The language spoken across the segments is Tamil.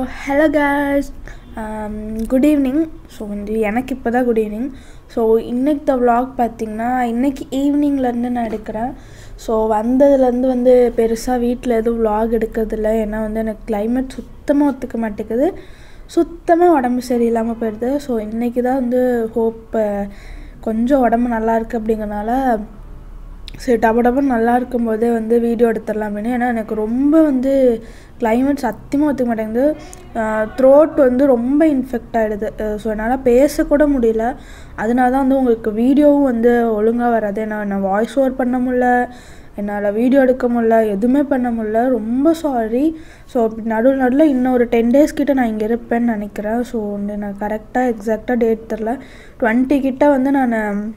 hello guys good evening so வந்து எனக்கு இப்போ தான் குட் ஈவினிங் ஸோ இன்னைக்கு த vlog பார்த்தீங்கன்னா இன்னைக்கு ஈவினிங்லேருந்து நான் எடுக்கிறேன் ஸோ வந்ததுலேருந்து வந்து பெருசாக வீட்டில் எதுவும் vlog எடுக்கிறதில்ல ஏன்னா வந்து எனக்கு climate சுத்தமாக ஒத்துக்க மாட்டேங்குது சுத்தமாக உடம்பு சரியில்லாமல் போயிடுது ஸோ இன்றைக்கி தான் வந்து ஹோப் கொஞ்சம் உடம்பு நல்லா இருக்குது அப்படிங்கறனால சரி டப டபுன்னு நல்லா இருக்கும்போதே வந்து வீடியோ எடுத்துடலாம் அப்படின்னு ஏன்னா எனக்கு ரொம்ப வந்து கிளைமேட் சத்தியமாக ஒத்துக்க மாட்டேங்குது த்ரோட் வந்து ரொம்ப இன்ஃபெக்ட் ஆகிடுது ஸோ என்னால் பேசக்கூட முடியல அதனால தான் வந்து உங்களுக்கு வீடியோவும் வந்து ஒழுங்காக வராது ஏன்னா நான் வாய்ஸ் ஓவர் பண்ண முடியல என்னால் வீடியோ எடுக்க முடியல எதுவுமே பண்ண முடியல ரொம்ப சாரி ஸோ நடுவில் நடுவில் இன்னும் ஒரு டென் டேஸ் கிட்ட நான் இங்கே இருப்பேன்னு நினைக்கிறேன் ஸோ வந்து நான் கரெக்டாக எக்ஸாக்டாக டேட் தெரில டுவெண்ட்டி கிட்ட வந்து நான்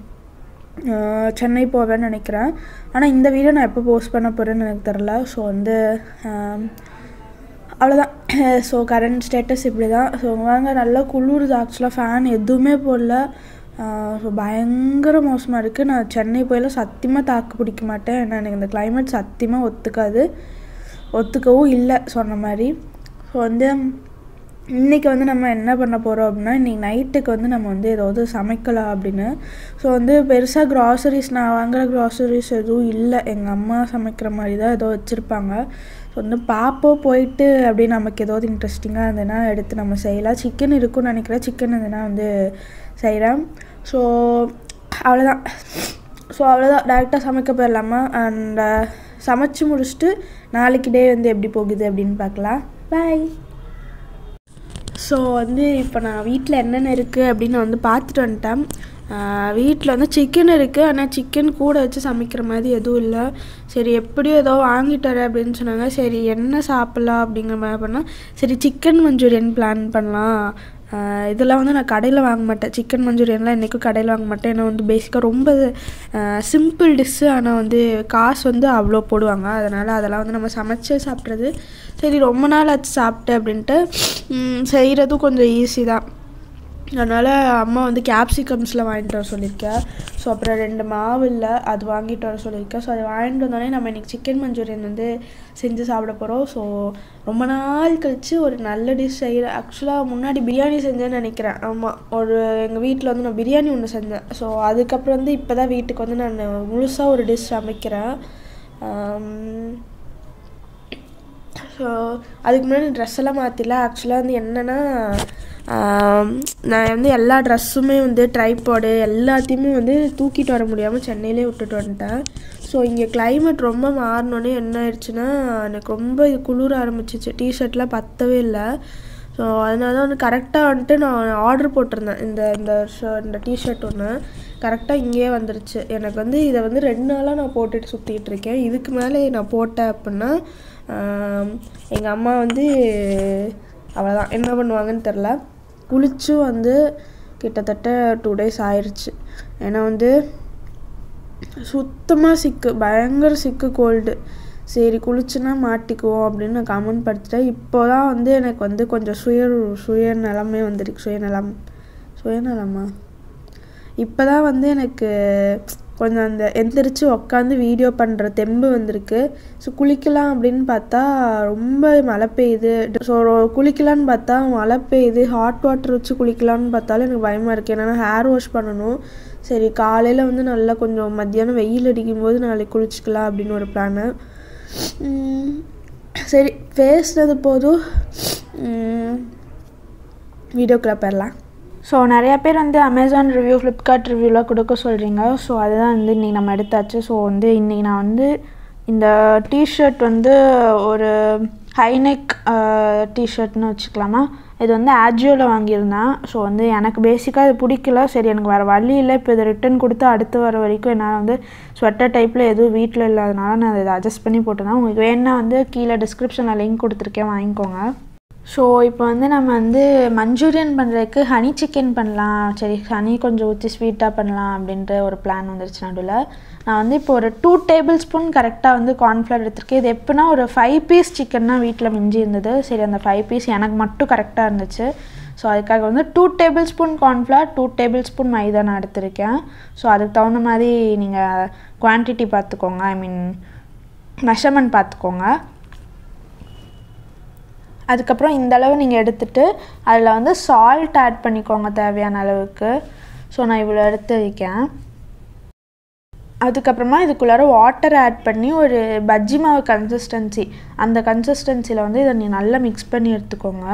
ஆஹ் சென்னை போவேன்னு நினைக்கிறேன் ஆனால் இந்த வீடியோ நான் எப்போ போஸ்ட் பண்ண போகிறேன்னு எனக்கு தெரில ஸோ வந்து ஆம், அவ்வளோதான் ஸோ கரண்ட் ஸ்டேட்டஸ் இப்படி தான் ஸோ வாங்க நல்லா குளிருது ஆக்சுவலாக ஃபேன் எதுவுமே போடல ஸோ பயங்கர மோசமாக இருக்குது நான் சென்னை போயில சத்தியமாக தாக்கு பிடிக்க மாட்டேன் ஏன்னா எனக்கு இந்த climate சத்தியமாக ஒத்துக்காது ஒத்துக்கவும் இல்லை சொன்ன மாதிரி ஸோ வந்து இன்றைக்கி வந்து நம்ம என்ன பண்ண போகிறோம் அப்படின்னா இன்றைக்கி நைட்டுக்கு வந்து நம்ம வந்து ஏதாவது சமைக்கலாம் அப்படின்னு ஸோ வந்து பெருசாக க்ராசரிஸ் நான் வாங்குகிற க்ராசரிஸ் எதுவும் இல்லை எங்கள் அம்மா சமைக்கிற மாதிரி தான் ஏதோ வச்சுருப்பாங்க ஸோ வந்து பார்ப்போம் போயிட்டு அப்படியே நமக்கு ஏதாவது இன்ட்ரெஸ்டிங்காக இருந்ததுன்னா எடுத்து நம்ம செய்யலாம் சிக்கன் இருக்கும்னு நினைக்கிறேன் சிக்கன் இருந்ததுன்னா வந்து செய்கிறேன் ஸோ அவ்வளோதான் ஸோ அவ்வளோதான் டேரெக்டாக சமைக்க போயிடலாமா அண்ட் சமைச்சு முடிச்சுட்டு நாளைக்கு டே வந்து எப்படி போகுது அப்படின்னு பார்க்கலாம் பாய் ஸோ வந்து இப்போ நான் வீட்டில் என்னென்ன இருக்குது அப்படின்னு நான் வந்து பார்த்துட்டு வந்துட்டேன் வீட்டில் வந்து சிக்கன் இருக்குது ஆனால் சிக்கன் கூட வச்சு சமைக்கிற மாதிரி எதுவும் இல்லை சரி எப்படியும் ஏதோ வாங்கிட்டு வரேன் அப்படின்னு சொன்னாங்க சரி என்ன சாப்பிட்லாம் அப்படிங்கிற மாதிரி பண்ணால் சரி சிக்கன் மஞ்சூரியன் பிளான் பண்ணலாம் ஆஹ் இதெல்லாம் வந்து நான் கடையில் வாங்க மாட்டேன் சிக்கன் மஞ்சூரியன்லாம் என்றைக்கும் கடையில் வாங்க மாட்டேன் ஏன்னா வந்து பேசிக்காக ரொம்ப சிம்பிள் டிஷ்ஷு ஆனால் வந்து காசு வந்து அவ்வளோ போடுவாங்க அதனால் அதெல்லாம் வந்து நம்ம சமைச்சே சாப்பிட்றது சரி ரொம்ப நாள் ஆச்சு சாப்பிட்டு அப்படின்ட்டு செய்கிறதும் கொஞ்சம் ஈஸி தான் அதனால் அம்மா வந்து கேப்சிகம்ஸில் வாங்கிட்டு வர சொல்லியிருக்கேன் ஸோ அப்புறம் ரெண்டு மாவு இல்லை அது வாங்கிட்டு வர சொல்லியிருக்கேன் ஸோ அதை வாங்கிட்டு வந்தோடனே நம்ம இன்றைக்கி சிக்கன் மஞ்சூரியன் வந்து செஞ்சு சாப்பிட போகிறோம் ஸோ ரொம்ப நாள் கழித்து ஒரு நல்ல டிஷ் செய்கிற ஆக்சுவலாக முன்னாடி பிரியாணி செஞ்சேன்னு நினைக்கிறேன் ஆமாம் ஒரு எங்கள் வீட்டில் வந்து நான் பிரியாணி ஒன்று செஞ்சேன் ஸோ அதுக்கப்புறம் வந்து இப்போ தான் வீட்டுக்கு வந்து நான் முழுசாக ஒரு டிஷ் சமைக்கிறேன் ஆம், ஸோ அதுக்கு முன்னாடி ட்ரெஸ் எல்லாம் மாற்றில ஆக்சுவலாக வந்து என்னென்னா நான் வந்து எல்லா ட்ரெஸ்ஸுமே வந்து ட்ரைபாடு எல்லாத்தையுமே வந்து தூக்கிட்டு வர முடியாமல் சென்னையிலே விட்டுட்டு வந்துட்டேன் ஸோ இங்கே climate ரொம்ப மாறினோடனே என்ன ஆயிடுச்சுன்னா எனக்கு ரொம்ப இது குளிர ஆரம்பிச்சிச்சு டிஷர்ட்லாம் பத்தவே இல்லை ஸோ அதனால தான் வந்து கரெக்டாக வந்துட்டு நான் ஆர்டர் போட்டிருந்தேன் இந்த இந்த ஷ- இந்த டிஷர்ட் ஒன்று கரெக்டாக இங்கேயே வந்துருச்சு எனக்கு வந்து இதை வந்து ரெண்டு நாளாக நான் போட்டுட்டு சுற்றிட்டு இருக்கேன் இதுக்கு மேலே நான் போட்டேன் அப்படின்னா எங்கள் அம்மா வந்து அவ்வளோதான் என்ன பண்ணுவாங்கன்னு தெரில குளிச்சும் வந்து கிட்டத்தட்ட டூ டேஸ் ஆயிடுச்சு ஏன்னா வந்து சுத்தமாக சிக்கு பயங்கர சிக்கு கோல்டு சரி குளிச்சுனா மாட்டிக்குவோம் அப்படின்னு நான் கமெண்ட் படுத்துட்டேன் இப்போ தான் வந்து எனக்கு வந்து கொஞ்சம் சுய சுயநலமே வந்துருக்கு சுயநலம் சுயநலமா இப்போ தான் வந்து எனக்கு கொஞ்சம் அந்த எந்திரிச்சு உக்காந்து வீடியோ பண்ணுற தெம்பு வந்திருக்கு ஸோ குளிக்கலாம் அப்படின்னு பார்த்தா ரொம்ப மழை பெய்யுது ஸோ குளிக்கலான்னு பார்த்தா மழை பெய்யுது ஹாட் வாட்டர் வச்சு குளிக்கலான்னு பார்த்தாலும் எனக்கு பயமாக இருக்குது ஏன்னா ஹேர் வாஷ் பண்ணணும் சரி காலையில் வந்து நல்லா கொஞ்சம் மத்தியானம் வெயில் அடிக்கும்போது நாளைக்கு குளிச்சுக்கலாம் அப்படின்னு ஒரு பிளானு சரி பேசுனது போதும் வீடியோக்குள்ளே போயிடலாம் ஸோ நிறையா பேர் வந்து அமேசான் ரிவ்யூ ஃப்ளிப்கார்ட் ரிவ்யூலாம் கொடுக்க சொல்கிறீங்க ஸோ அதுதான் வந்து இன்றைக்கி நம்ம எடுத்தாச்சு ஸோ வந்து இன்றைக்கி நான் வந்து இந்த டிஷர்ட் வந்து ஒரு ஹைநெக் டிஷர்ட்னு வச்சுக்கலாமா இது வந்து ஆஜியோவில் வாங்கியிருந்தேன் ஸோ வந்து எனக்கு பேசிக்காக இது பிடிக்கல சரி எனக்கு வேறு வழி இல்லை இப்போ இதை ரிட்டன் கொடுத்து அடுத்து வர வரைக்கும் என்னால் வந்து ஸ்வெட்டர் டைப்பில் எதுவும் வீட்டில் இல்லாதனால நான் இதை அட்ஜஸ்ட் பண்ணி போட்டிருந்தேன் உங்களுக்கு வேணா வந்து கீழே டிஸ்கிரிப்ஷனில் லிங்க் கொடுத்துருக்கேன் வாங்கிக்கோங்க ஸோ இப்போ வந்து நம்ம வந்து மஞ்சூரியன் பண்ணுறதுக்கு ஹனி சிக்கன் பண்ணலாம் சரி ஹனி கொஞ்சம் ஊற்றி ஸ்வீட்டாக பண்ணலாம் அப்படின்ற ஒரு பிளான் வந்துருச்சு நடுவில் நான் வந்து இப்போ ஒரு டூ டேபிள் ஸ்பூன் கரெக்டாக வந்து கார்ன்ஃப்ளவர் எடுத்திருக்கேன் இது எப்படின்னா ஒரு ஃபைவ் பீஸ் சிக்கன் தான் வீட்டில் மிஞ்சி இருந்தது சரி அந்த ஃபைவ் பீஸ் எனக்கு மட்டும் கரெக்டாக இருந்துச்சு ஸோ அதுக்காக வந்து two tablespoon cornflour two tablespoon மைதா நான் எடுத்திருக்கேன் ஸோ அதுக்கு தகுந்த மாதிரி நீங்கள் குவான்டிட்டி பார்த்துக்கோங்க ஐ மீன் மெஷர்மெண்ட் பார்த்துக்கோங்க அதுக்கப்புறம் இந்த அளவு நீங்கள் எடுத்துட்டு அதில் வந்து சால்ட் ஆட் பண்ணிக்கோங்க தேவையான அளவுக்கு ஸோ நான் இவ்வளோ எடுத்து வைக்கேன் அதுக்கப்புறமா இதுக்குள்ளார வாட்டர் ஆட் பண்ணி ஒரு பஜ்ஜி மாவு கன்சிஸ்டன்சி அந்த கன்சிஸ்டன்சியில் வந்து இதை நீ நல்லா மிக்ஸ் பண்ணி எடுத்துக்கோங்க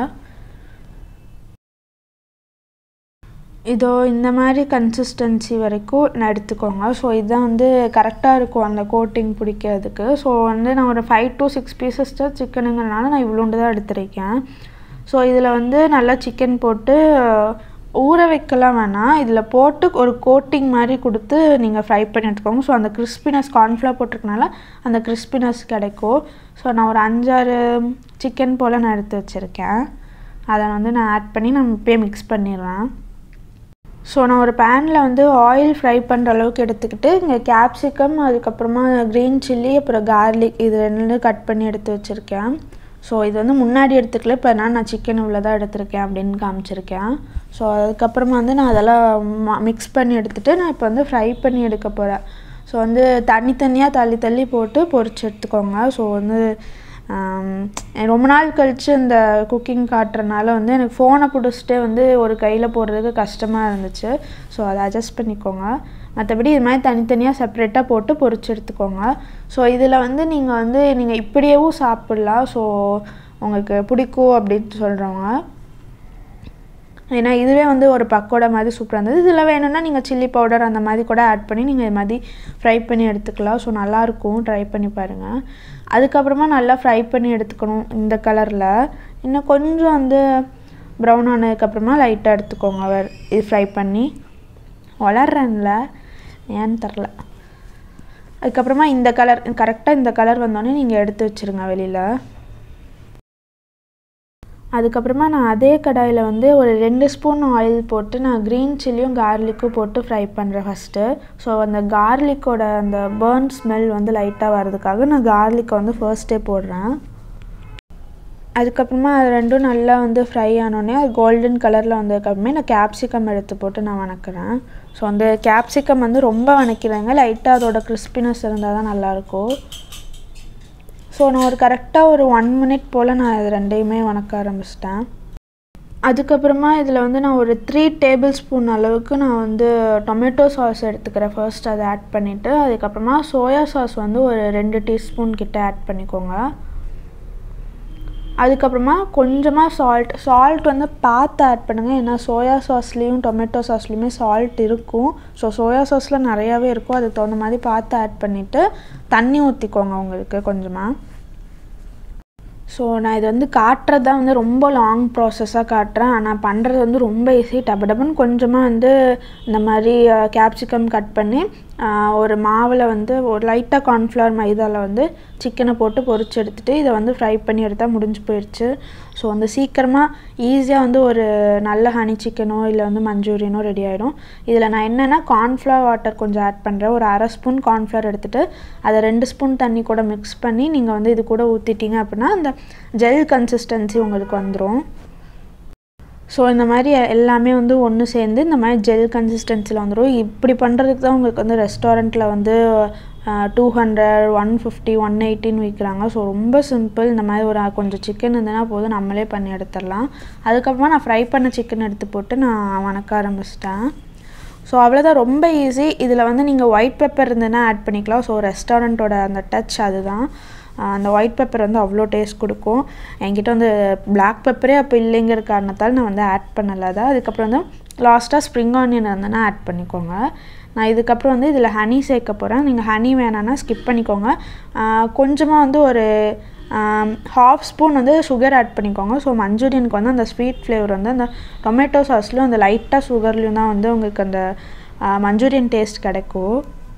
இதோ இந்த மாதிரி கன்சிஸ்டன்சி வரைக்கும் நான் எடுத்துக்கோங்க ஸோ இதுதான் வந்து கரெக்டாக இருக்கும் அந்த கோட்டிங் பிடிக்கிறதுக்கு ஸோ வந்து நான் ஒரு ஃபைவ் டு சிக்ஸ் பீசஸ் தான் சிக்கனுங்கிறனால நான் இவ்வளோண்டு தான் எடுத்துருக்கேன் ஸோ இதில் வந்து நல்லா சிக்கன் போட்டு ஊற வைக்கலாம் வேணாம் இதில் போட்டு ஒரு கோட்டிங் மாதிரி கொடுத்து நீங்கள் ஃப்ரை பண்ணி எடுத்துக்கோங்க ஸோ அந்த கிறிஸ்பினஸ் கார்ன்ஃப்ளவர் போட்டிருக்கனால அந்த கிறிஸ்பினஸ் கிடைக்கும் ஸோ நான் ஒரு அஞ்சாறு சிக்கன் போல் நான் எடுத்து வச்சுருக்கேன் அதை வந்து நான் ஆட் பண்ணி நான் இப்போயே மிக்ஸ் பண்ணிடுறேன் ஸோ நான் ஒரு பேனில் வந்து ஆயில் ஃப்ரை பண்ணுற அளவுக்கு எடுத்துக்கிட்டு இங்கே கேப்சிகம் அதுக்கப்புறமா க்ரீன் சில்லி அப்புறம் கார்லிக் இது ரெண்டு கட் பண்ணி எடுத்து வச்சுருக்கேன் ஸோ இது வந்து முன்னாடி எடுத்துக்கல இப்போ நான் நான் சிக்கன் இவ்வளோ தான் எடுத்திருக்கேன் அப்படின்னு காமிச்சிருக்கேன் ஸோ அதுக்கப்புறமா வந்து நான் அதெல்லாம் மிக்ஸ் பண்ணி எடுத்துகிட்டு நான் இப்போ வந்து ஃப்ரை பண்ணி எடுக்க போகிறேன் ஸோ வந்து தனித்தனியாக தள்ளி தள்ளி போட்டு பொரிச்சு எடுத்துக்கோங்க ஸோ வந்து ரொம்ப நாள் கழித்து இந்த குக்கிங் காட்டுறனால வந்து எனக்கு ஃபோனை பிடிச்சிட்டே வந்து ஒரு கையில் போடுறதுக்கு கஷ்டமாக இருந்துச்சு ஸோ அதை அட்ஜஸ்ட் பண்ணிக்கோங்க மற்றபடி இது மாதிரி தனித்தனியாக செப்ரேட்டாக போட்டு பொரிச்சு எடுத்துக்கோங்க ஸோ இதில் வந்து நீங்கள் வந்து நீங்கள் இப்படியேவும் சாப்பிட்லாம் ஸோ உங்களுக்கு பிடிக்கும் அப்படின்னு சொல்கிறவங்க ஏன்னா இதுவே வந்து ஒரு பக்கோடா மாதிரி சூப்பராக இருந்தது இதில் வேணும்னா நீங்கள் சில்லி பவுடர் அந்த மாதிரி கூட ஆட் பண்ணி நீங்கள் இது மாதிரி ஃப்ரை பண்ணி எடுத்துக்கலாம் ஸோ நல்லாயிருக்கும் ட்ரை பண்ணி பாருங்கள் அதுக்கப்புறமா நல்லா ஃப்ரை பண்ணி எடுத்துக்கணும் இந்த கலரில் இன்னும் கொஞ்சம் வந்து ப்ரௌன் ஆனதுக்கப்புறமா லைட்டாக எடுத்துக்கோங்க அவர் இது ஃப்ரை பண்ணி வளர்றேன்ல ஏன்னு தெரில அதுக்கப்புறமா இந்த கலர் கரெக்டாக இந்த கலர் வந்தோடனே நீங்கள் எடுத்து வச்சுருங்க வெளியில் அதுக்கப்புறமா நான் அதே கடாயில் வந்து ஒரு ரெண்டு ஸ்பூன் ஆயில் போட்டு நான் க்ரீன் சில்லியும் கார்லிக்கும் போட்டு ஃப்ரை பண்ணுறேன் ஃபஸ்ட்டு ஸோ அந்த கார்லிக்கோட அந்த பேர்ன் ஸ்மெல் வந்து லைட்டாக வர்றதுக்காக நான் கார்லிக்கை வந்து ஃபர்ஸ்ட்டே போடுறேன் அதுக்கப்புறமா அது ரெண்டும் நல்லா வந்து ஃப்ரை ஆனோடனே அது கோல்டன் கலரில் வந்ததுக்கப்புறமே நான் கேப்சிகம் எடுத்து போட்டு நான் வணக்கிறேன் ஸோ அந்த கேப்சிகம் வந்து ரொம்ப வணக்கிறேங்க லைட்டாக அதோட கிறிஸ்பினஸ் இருந்தால் தான் நல்லாயிருக்கும் ஸோ நான் ஒரு கரெக்டாக ஒரு ஒன் மினிட் போல் நான் இது ரெண்டையுமே வணக்க ஆரம்பிச்சிட்டேன் அதுக்கப்புறமா இதில் வந்து நான் ஒரு த்ரீ டேபிள் ஸ்பூன் அளவுக்கு நான் வந்து டொமேட்டோ சாஸ் எடுத்துக்கிறேன் ஃபர்ஸ்ட் அதை ஆட் பண்ணிவிட்டு அதுக்கப்புறமா சோயா சாஸ் வந்து ஒரு ரெண்டு டீஸ்பூன் கிட்ட ஆட் பண்ணிக்கோங்க அதுக்கப்புறமா கொஞ்சமாக சால்ட் சால்ட் வந்து பார்த்து ஆட் பண்ணுங்கள் ஏன்னா சோயா சாஸ்லேயும் டொமேட்டோ சாஸ்லேயுமே சால்ட் இருக்கும் ஸோ சோயா சாஸில் நிறையாவே இருக்கும் அதுக்கு தகுந்த மாதிரி பார்த்து ஆட் பண்ணிவிட்டு தண்ணி ஊற்றிக்கோங்க உங்களுக்கு கொஞ்சமாக ஸோ நான் இது வந்து காட்டுறது தான் வந்து ரொம்ப லாங் ப்ராசஸாக காட்டுறேன் ஆனால் பண்ணுறது வந்து ரொம்ப ஈஸி டபு டபுன்னு கொஞ்சமாக வந்து இந்த மாதிரி கேப்சிகம் கட் பண்ணி ஒரு மாவில் வந்து ஒரு லைட்டாக கார்ன்ஃப்ளவர் மைதாவில் வந்து சிக்கனை போட்டு பொரிச்சு எடுத்துகிட்டு இதை வந்து ஃப்ரை பண்ணி எடுத்தால் முடிஞ்சு போயிடுச்சு ஸோ வந்து சீக்கிரமாக ஈஸியாக வந்து ஒரு நல்ல ஹனி சிக்கனோ இல்லை வந்து மஞ்சூரியனோ ரெடி ஆகிடும் இதில் நான் என்னென்னா கார்ன்ஃப்ளவர் வாட்டர் கொஞ்சம் ஆட் பண்ணுறேன் ஒரு அரை ஸ்பூன் கார்ன்ஃப்ளவர் எடுத்துகிட்டு அதை ரெண்டு ஸ்பூன் தண்ணி கூட மிக்ஸ் பண்ணி நீங்கள் வந்து இது கூட ஊற்றிட்டீங்க அப்படின்னா அந்த ஜெல் கன்சிஸ்டன்சி உங்களுக்கு வந்துடும் ஸோ இந்த மாதிரி எல்லாமே வந்து ஒன்று சேர்ந்து இந்த மாதிரி ஜெல் கன்சிஸ்டன்சியில் வந்துடும் இப்படி பண்ணுறதுக்கு தான் உங்களுக்கு வந்து ரெஸ்டாரண்ட்டில் வந்து two hundred one fifty one எயிட்டின்னு விற்கிறாங்க ஸோ ரொம்ப சிம்பிள் இந்த மாதிரி ஒரு கொஞ்சம் சிக்கன் இருந்ததுன்னா போதும் நம்மளே பண்ணி எடுத்துடலாம் அதுக்கப்புறமா நான் ஃப்ரை பண்ண சிக்கன் எடுத்து போட்டு நான் வணக்க ஆரம்பிச்சிட்டேன் ஸோ அவ்வளோதான் ரொம்ப ஈஸி இதில் வந்து நீங்கள் ஒயிட் பெப்பர் இருந்ததுன்னா ஆட் பண்ணிக்கலாம் ஸோ ரெஸ்டாரண்ட்டோட அந்த டச் அதுதான் அந்த ஒயிட் பெப்பர் வந்து அவ்வளோ டேஸ்ட் கொடுக்கும் என்கிட்ட வந்து பிளாக் பெப்பரே அப்போ இல்லைங்கிற காரணத்தால் நான் வந்து ஆட் பண்ணலை அதை அதுக்கப்புறம் வந்து லாஸ்ட்டாக ஸ்ப்ரிங் ஆனியன் இருந்ததுன்னா ஆட் பண்ணிக்கோங்க நான் இதுக்கப்புறம் வந்து இதில் ஹனி சேர்க்க போகிறேன் நீங்கள் ஹனி வேணான்னா ஸ்கிப் பண்ணிக்கோங்க கொஞ்சமாக வந்து ஒரு ஹாஃப் ஸ்பூன் வந்து சுகர் ஆட் பண்ணிக்கோங்க ஸோ மஞ்சூரியனுக்கு வந்து அந்த ஸ்வீட் ஃப்ளேவர் வந்து அந்த டொமேட்டோ சாஸ்லேயும் அந்த லைட்டாக சுகர்லேயும் தான் வந்து உங்களுக்கு அந்த மஞ்சூரியன் டேஸ்ட் கிடைக்கும்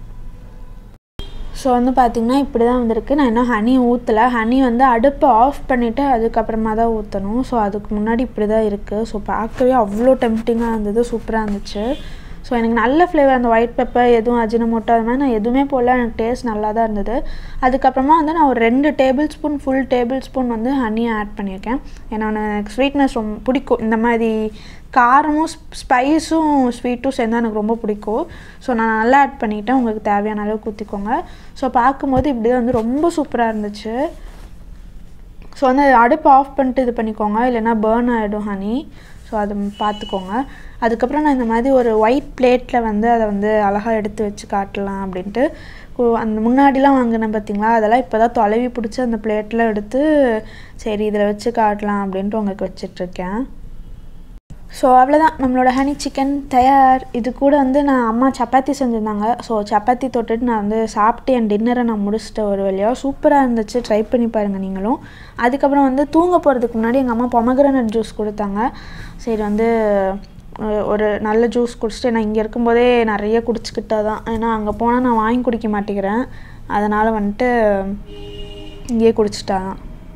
ஸோ வந்து பார்த்திங்கன்னா இப்படி தான் வந்திருக்கு நான் இன்னும் ஹனி ஊற்றலை ஹனி வந்து அடுப்பை ஆஃப் பண்ணிவிட்டு அதுக்கப்புறமா தான் ஊற்றணும் ஸோ அதுக்கு முன்னாடி இப்படி தான் இருக்குது ஸோ பார்க்கவே அவ்வளோ டெம்ப்டிங்காக இருந்தது சூப்பராக இருந்துச்சு ஸோ எனக்கு நல்ல ஃப்ளேவர் அந்த ஒயிட் பெப்பர் எதுவும் அஜினமோட்டோ அது மாதிரி நான் எதுவுமே போடல எனக்கு டேஸ்ட் நல்லா தான் இருந்தது அதுக்கப்புறமா வந்து நான் ஒரு ரெண்டு tablespoon full tablespoon வந்து ஹனியை ஆட் பண்ணியிருக்கேன் ஏன்னா எனக்கு ஸ்வீட்னஸ் ரொம்ப பிடிக்கும் இந்த மாதிரி காரமும் ஸ்பைஸும் ஸ்வீட்டும் சேர்ந்தா எனக்கு ரொம்ப பிடிக்கும் ஸோ நான் நல்லா ஆட் பண்ணிக்கிட்டேன் உங்களுக்கு தேவையான அளவுக்கு ஊற்றிக்கோங்க ஸோ பார்க்கும்போது இப்படி தான் வந்து ரொம்ப சூப்பராக இருந்துச்சு ஸோ வந்து அடுப்பு ஆஃப் பண்ணிட்டு இது பண்ணிக்கோங்க இல்லைன்னா பேர்ன் ஆகிடும் ஹனி ஸோ அதை பார்த்துக்கோங்க அதுக்கப்புறம் நான் இந்த மாதிரி ஒரு ஒயிட் பிளேட்டில் வந்து அதை வந்து அழகாக எடுத்து வச்சு காட்டலாம் அப்படின்ட்டு கு- அந்த முன்னாடிலாம் வாங்கினேன் பார்த்தீங்களா அதெல்லாம் இப்போ தான் தொலைவி பிடிச்சி அந்த பிளேட்டில் எடுத்து சரி இதில் வச்சு காட்டலாம் அப்படின்ட்டு உங்களுக்கு வச்சிட்ருக்கேன் ஸோ அவ்வளோதான் நம்மளோட ஹனி சிக்கன் தயார் இது கூட வந்து நான் அம்மா சப்பாத்தி செஞ்சுருந்தாங்க ஸோ சப்பாத்தி தொட்டுட்டு நான் வந்து சாப்பிட்டு என் டின்னரை நான் முடிச்சிட்டேன் ஒரு வழியாக சூப்பராக இருந்துச்சு ட்ரை பண்ணி பாருங்கள் நீங்களும் அதுக்கப்புறம் வந்து தூங்க போகிறதுக்கு முன்னாடி எங்கள் அம்மா பொமக்ரனட் ஜூஸ் கொடுத்தாங்க சரி வந்து அஹ், ஒரு நல்ல ஜூஸ் குடிச்சிட்டு நான் இங்கே இருக்கும்போதே நிறைய குடிச்சிக்கிட்டா தான் ஏன்னா அங்கே போனால் நான் வாங்கி குடிக்க மாட்டேங்கிறேன் அதனால் வந்துட்டு இங்கேயே குடிச்சிட்டா தான்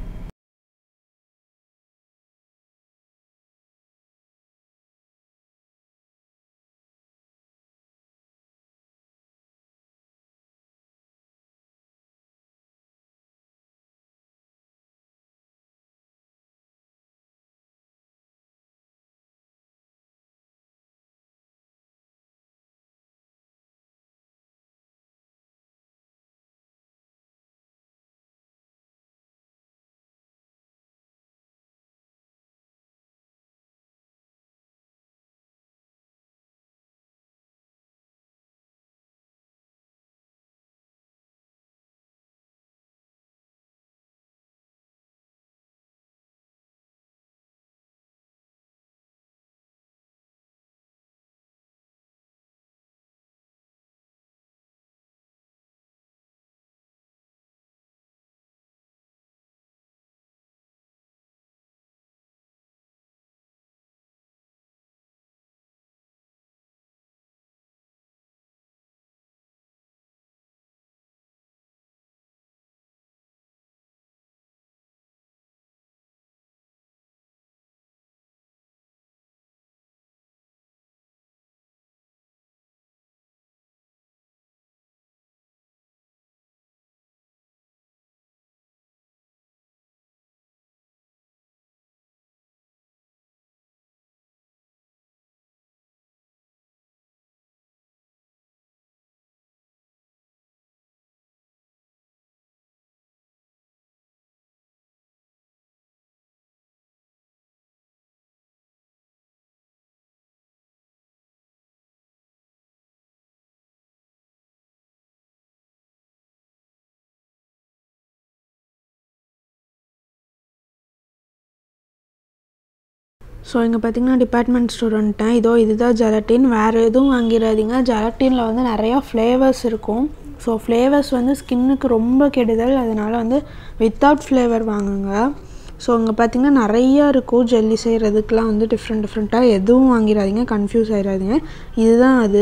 ஸோ இங்கே பார்த்தீங்கன்னா டிபார்ட்மெண்ட் ஸ்டோர் வந்துட்டேன் இதோ இதுதான் ஜெலட்டின் வேறு எதுவும் வாங்கிடாதீங்க ஜெலட்டினில் வந்து நிறையா ஃப்ளேவர்ஸ் இருக்கும் ஸோ ஃப்ளேவர்ஸ் வந்து ஸ்கின்னுக்கு ரொம்ப கெடுதல் அதனால் வந்து வித்தவுட் ஃப்ளேவர் வாங்குங்க ஸோ இங்கே பார்த்தீங்கன்னா நிறையா இருக்கும் ஜெல்லி செய்கிறதுக்கெலாம் வந்து டிஃப்ரெண்ட் டிஃப்ரெண்ட்டாக எதுவும் வாங்கிடாதீங்க கன்ஃபியூஸ் ஆகிடாதீங்க இதுதான் அது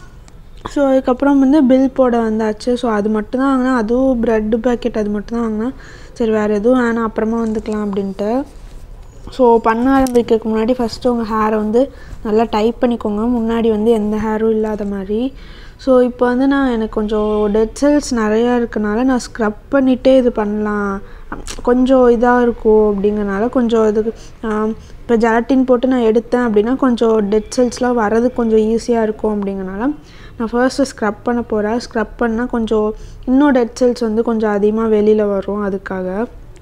ஸோ அதுக்கப்புறம் வந்து பில் போட வந்தாச்சு ஸோ அது மட்டும் தான் வாங்கினேன் அதுவும் ப்ரெட்டு பேக்கெட் அது மட்டும் தான் வாங்கினேன் சரி வேறு எதுவும் வேணாம் அப்புறமா வந்துக்கலாம் அப்படின்ட்டு ஸோ பண்ண ஆரம்பிக்கிறதுக்கு முன்னாடி ஃபஸ்ட்டு உங்கள் ஹேரை வந்து நல்லா டைப் பண்ணிக்கோங்க முன்னாடி வந்து எந்த ஹேரும் இல்லாத மாதிரி ஸோ இப்போ வந்து நான் எனக்கு கொஞ்சம் டெட் செல்ஸ் நிறையா இருக்கனால நான் ஸ்க்ரப் பண்ணிகிட்டே இது பண்ணலாம் கொஞ்சம் இதாக இருக்கும் அப்படிங்கறனால கொஞ்சம் இதுக்கு இப்போ ஜெலட்டின் போட்டு நான் எடுத்தேன் அப்படின்னா கொஞ்சம் டெட் செல்ஸ்லாம் வர்றதுக்கு கொஞ்சம் ஈஸியாக இருக்கும் அப்படிங்கறனால நான் ஃபர்ஸ்ட்டு ஸ்க்ரப் பண்ண போகிறேன் ஸ்க்ரப் பண்ணால் கொஞ்சம் இன்னும் டெட் செல்ஸ் வந்து கொஞ்சம் அதிகமாக வெளியில் வரும் அதுக்காக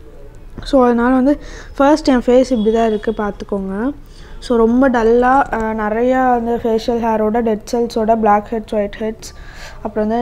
ஸோ அதனால் வந்து ஃபர்ஸ்ட் என் ஃபேஸ் இப்படி தான் இருக்குது பார்த்துக்கோங்க ஸோ ரொம்ப டல்லாக நிறையா வந்து ஃபேஷியல் ஹேரோட டெட் செல்ஸோட பிளாக் ஹெட்ஸ் ஒயிட் ஹெட்ஸ் அப்புறம் வந்து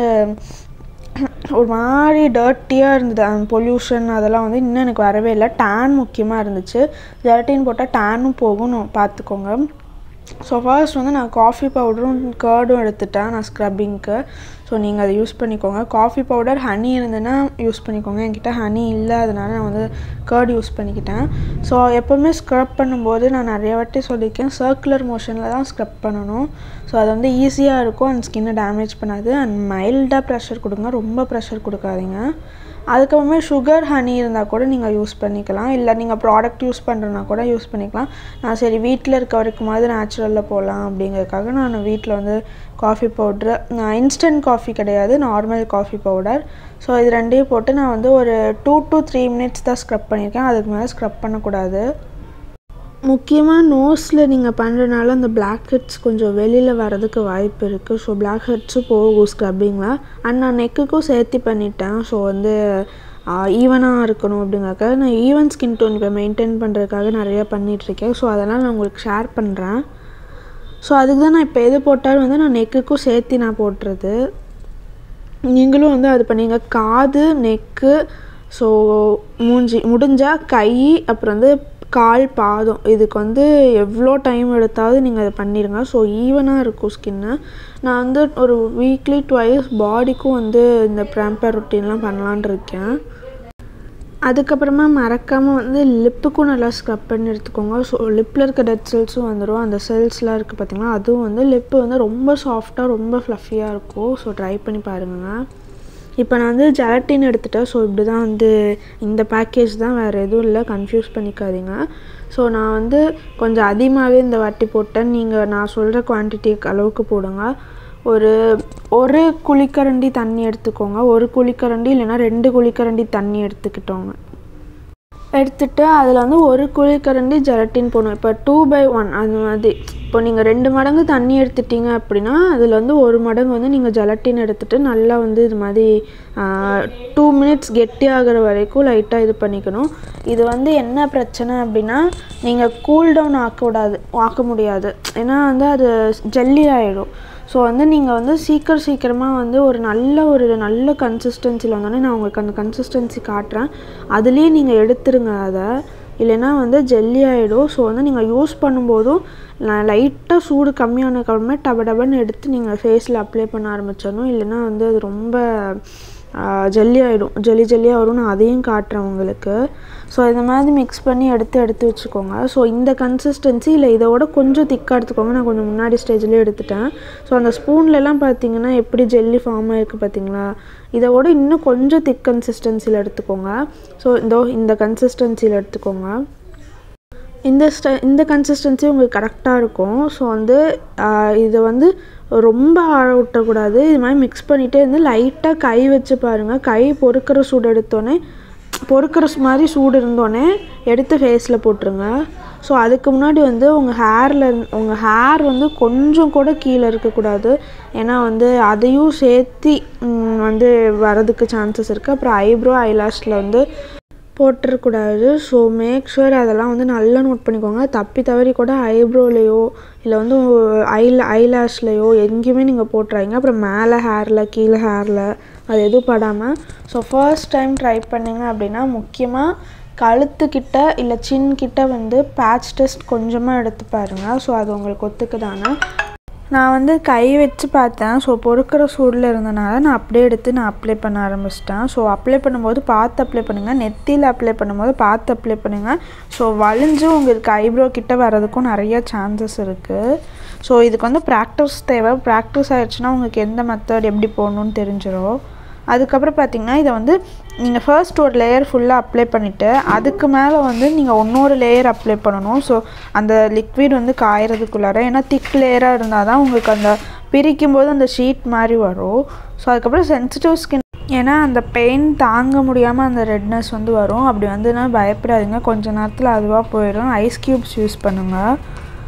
ஒரு மாதிரி டர்ட்டியாக இருந்தது பொல்யூஷன் அதெல்லாம் வந்து இன்னும் எனக்கு வரவே இல்லை டேன் முக்கியமாக இருந்துச்சு ஜெலட்டின் போட்டால் டேனும் போகும் பார்த்துக்கோங்க ஸோ ஃபர்ஸ்ட் வந்து நான் காஃபி பவுடரும் கேர்டும் எடுத்துட்டேன் நான் ஸ்க்ரப்பிங்க்கு ஸோ நீங்கள் அதை யூஸ் பண்ணிக்கோங்க காஃபி பவுடர் ஹனி இருந்ததுன்னா யூஸ் பண்ணிக்கோங்க என்கிட்ட ஹனி இல்லை அதனால நான் வந்து கேர்டு யூஸ் பண்ணிக்கிட்டேன் ஸோ எப்போவுமே ஸ்க்ரப் பண்ணும்போது நான் நிறைய வாட்டி சொல்லியிருக்கேன் சர்க்குலர் மோஷனில் தான் ஸ்க்ரப் பண்ணணும் ஸோ அது வந்து ஈஸியாக இருக்கும் அண்ட் ஸ்கின்னை டேமேஜ் பண்ணாது அண்ட் மைல்டாக ப்ரெஷர் கொடுங்க ரொம்ப ப்ரெஷர் கொடுக்காதீங்க அதுக்கப்புறமே சுகர் ஹனி இருந்தால் கூட நீங்கள் யூஸ் பண்ணிக்கலாம் இல்லை நீங்கள் ப்ராடக்ட் யூஸ் பண்ணுறனா கூட யூஸ் பண்ணிக்கலாம் நான் சரி வீட்டில் இருக்க வரைக்குமாவது நேச்சுரலில் போகலாம் அப்படிங்கிறதுக்காக நான் வீட்டில் வந்து காஃபி பவுட்ரு நான் இன்ஸ்டன்ட் காஃபி கிடையாது நார்மல் காஃபி பவுடர் ஸோ இது ரெண்டையும் போட்டு நான் வந்து ஒரு டூ டு த்ரீ மினிட்ஸ் தான் ஸ்க்ரப் பண்ணியிருக்கேன் அதுக்கு மேலே ஸ்க்ரப் பண்ணக்கூடாது முக்கியமாக நோஸில் நீங்கள் பண்ணுறனால அந்த பிளாக் ஹெட்ஸ் கொஞ்சம் வெளியில் வரதுக்கு வாய்ப்பு இருக்குது ஸோ பிளாக் ஹெட்ஸும் போகும் ஸ்க்ரப்பிங்கில் அண்ட் நான் நெக்குக்கும் சேர்த்து பண்ணிட்டேன் ஸோ வந்து ஈவனாக இருக்கணும் அப்படிங்கறக்காக நான் ஈவன் ஸ்கின் டோன் இப்போ மெயின்டைன் பண்ணுறதுக்காக நிறையா பண்ணிகிட்ருக்கேன் ஸோ அதெல்லாம் நான் உங்களுக்கு ஷேர் பண்ணுறேன் ஸோ அதுக்கு தான் நான் இப்போ எது போட்டாலும் வந்து நான் நெக்குக்கும் சேர்த்து நான் போட்டுறது நீங்களும் வந்து அது பண்ணீங்க காது நெக்கு ஸோ மூஞ்சி முடிஞ்சால் கை அப்புறம் வந்து கால் பாதம் இதுக்கு வந்து எவ்வளோ டைம் எடுத்தாவது நீங்கள் அதை பண்ணிடுங்க ஸோ ஈவனாக இருக்கும் ஸ்கின்னு நான் வந்து ஒரு வீக்லி ட்வைஸ் பாடிக்கும் வந்து இந்த ப்ராம்பர் ரொட்டீன்லாம் பண்ணலான் இருக்கேன் அதுக்கப்புறமா மறக்காமல் வந்து லிப்புக்கும் நல்லா ஸ்க்ரப் பண்ணி எடுத்துக்கோங்க ஸோ லிப்பில் இருக்க டெட் செல்ஸும் வந்துடும் அந்த செல்ஸ்லாம் இருக்குது பார்த்திங்களா அதுவும் வந்து லிப்பு வந்து ரொம்ப சாஃப்டாக ரொம்ப ஃப்ளஃபியாக இருக்கும் ஸோ ட்ரை பண்ணி பாருங்க இப்போ நான் வந்து ஜெலட்டின் எடுத்துட்டேன் ஸோ இப்படி தான் வந்து இந்த பேக்கேஜ் தான் வேறு எதுவும் இல்லை கன்ஃபியூஸ் பண்ணிக்காதீங்க ஸோ நான் வந்து கொஞ்சம் அதிகமாகவே இந்த வாட்டி போட்டேன் நீங்கள் நான் சொல்கிற குவான்டிட்டி அளவுக்கு போடுங்க ஒரு ஒரு குழிக்கரண்டி தண்ணி எடுத்துக்கோங்க ஒரு குழிக்கரண்டி இல்லைன்னா ரெண்டு குழிக்கரண்டி தண்ணி எடுத்துக்கிட்டோங்க எடுத்துட்டு அதில் வந்து ஒரு குழிக்கரண்டி ஜெலட்டின் போடணும் இப்போ டூ பை ஒன் அது மாதிரி இப்போ நீங்கள் ரெண்டு மடங்கு தண்ணி எடுத்துட்டீங்க அப்படின்னா அதில் வந்து ஒரு மடங்கு வந்து நீங்கள் ஜெலட்டின் எடுத்துகிட்டு நல்லா வந்து இது மாதிரி டூ மினிட்ஸ் கெட்டி ஆகிற வரைக்கும் லைட்டாக இது பண்ணிக்கணும் இது வந்து என்ன பிரச்சனை அப்படின்னா நீங்கள் கூல் டவுன் ஆக்கக்கூடாது ஆக்க முடியாது ஏன்னா வந்து அது ஜல்லி ஆகிடும் ஸோ வந்து நீங்கள் வந்து சீக்கிரம் சீக்கிரமாக வந்து ஒரு நல்ல ஒரு நல்ல கன்சிஸ்டன்சியில் வந்தோடனே நான் உங்களுக்கு அந்த கன்சிஸ்டன்சி காட்டுறேன் அதுலேயே நீங்கள் எடுத்துருங்க அதை இல்லைன்னா வந்து ஜெல்லி ஆகிடும் ஸோ வந்து நீங்கள் யூஸ் பண்ணும்போதும் லைட்டாக சூடு கம்மியானதுக்கப்புறமே டப டபன்னு எடுத்து நீங்கள் ஃபேஸில் அப்ளை பண்ண ஆரம்பிச்சிடணும் இல்லைன்னா வந்து அது ரொம்ப ஜெல்லி ஆகிடும் ஜெல்லி ஜெல்லியாக வரும் நான் அதையும் காட்டுறேன் உங்களுக்கு ஸோ இந்த மாதிரி மிக்ஸ் பண்ணி எடுத்து எடுத்து வச்சுக்கோங்க ஸோ இந்த கன்சிஸ்டன்சி இல்லை இதோட கொஞ்சம் திக்காக எடுத்துக்கோங்க நான் கொஞ்சம் முன்னாடி ஸ்டேஜ்லேயே எடுத்துட்டேன் ஸோ அந்த ஸ்பூன்லலாம் பார்த்தீங்கன்னா எப்படி ஜெல்லி ஃபார்ம் ஆகிருக்கு பார்த்தீங்களா இதோட இன்னும் கொஞ்சம் திக் கன்சிஸ்டன்சியில் எடுத்துக்கோங்க ஸோ இந்த இந்த கன்சிஸ்டன்சியில் எடுத்துக்கோங்க இந்த ஸ்ட இந்த கன்சிஸ்டன்சி உங்களுக்கு கரெக்டாக இருக்கும் ஸோ வந்து இதை வந்து ரொம்ப ஆழ விட்டக்கூடாது இது மாதிரி மிக்ஸ் பண்ணிகிட்டே இருந்து லைட்டாக கை வச்சு பாருங்கள் கை பொறுக்கிற சூடு எடுத்தோடனே பொறுக்கிற மாதிரி சூடு இருந்தோடனே எடுத்து ஃபேஸில் போட்டுருங்க ஸோ அதுக்கு முன்னாடி வந்து உங்கள் ஹேரில் உங்கள் ஹேர் வந்து கொஞ்சம் கூட கீழே இருக்கக்கூடாது ஏன்னா வந்து அதையும் சேர்த்தி வந்து வரதுக்கு சான்சஸ் இருக்குது அப்புறம் ஐப்ரோ ஐலாஷில் வந்து போட்டுறக்கூடாது ஸோ மேக் ஷுர் அதெல்லாம் வந்து நல்லா நோட் பண்ணிக்கோங்க தப்பி தவறி கூட ஐப்ரோலேயோ இல்லை வந்து ஐ ஐலாஷ்லேயோ எங்கேயுமே நீங்கள் போட்டுறாங்க அப்புறம் மேலே ஹேரில் கீழே ஹேரில் அது எதுவும் படாமல் ஸோ ஃபர்ஸ்ட் டைம் ட்ரை பண்ணிங்க அப்படின்னா முக்கியமாக கழுத்துக்கிட்ட இல்லை சின் கிட்ட வந்து பேட்ச் டெஸ்ட் கொஞ்சமாக எடுத்து பாருங்கள் ஸோ அது உங்களுக்கு ஒத்துக்குதானே நான் வந்து கை வச்சு பார்த்தேன் ஸோ பொறுக்கிற சூடில் இருந்தனால நான் அப்படியே எடுத்து நான் அப்ளை பண்ண ஆரம்பிச்சிட்டேன் ஸோ அப்ளை பண்ணும்போது பார்த்து அப்ளை பண்ணுங்கள் நெத்தியில் அப்ளை பண்ணும்போது பார்த்து அப்ளை பண்ணுங்கள் ஸோ வலிஞ்சு உங்களுக்கு ஐப்ரோ கிட்ட வர்றதுக்கும் நிறைய சான்சஸ் இருக்குது ஸோ இதுக்கு வந்து ப்ராக்டிஸ் தேவை ப்ராக்டிஸ் ஆயிடுச்சுன்னா உங்களுக்கு எந்த மெத்தட் எப்படி போடணுன்னு தெரிஞ்சிடும் அதுக்கப்புறம் பார்த்தீங்கன்னா இதை வந்து நீங்கள் ஃபர்ஸ்ட் ஒரு லேயர் ஃபுல்லாக அப்ளை பண்ணிவிட்டு அதுக்கு மேலே வந்து நீங்கள் இன்னொரு லேயர் அப்ளை பண்ணணும் ஸோ அந்த லிக்விட் வந்து காயறதுக்குள்ளார ஏன்னா திக் லேயராக இருந்தால் தான் உங்களுக்கு அந்த பிரிக்கும் போது அந்த ஷீட் மாதிரி வரும் ஸோ அதுக்கப்புறம் சென்சிட்டிவ் ஸ்கின் ஏன்னா அந்த பெயின் தாங்க முடியாமல் அந்த ரெட்னஸ் வந்து வரும் அப்படி வந்துன்னா பயப்படாதீங்க கொஞ்ச நேரத்தில் அதுவாக போயிடும் ஐஸ் க்யூப்ஸ் யூஸ் பண்ணுங்கள்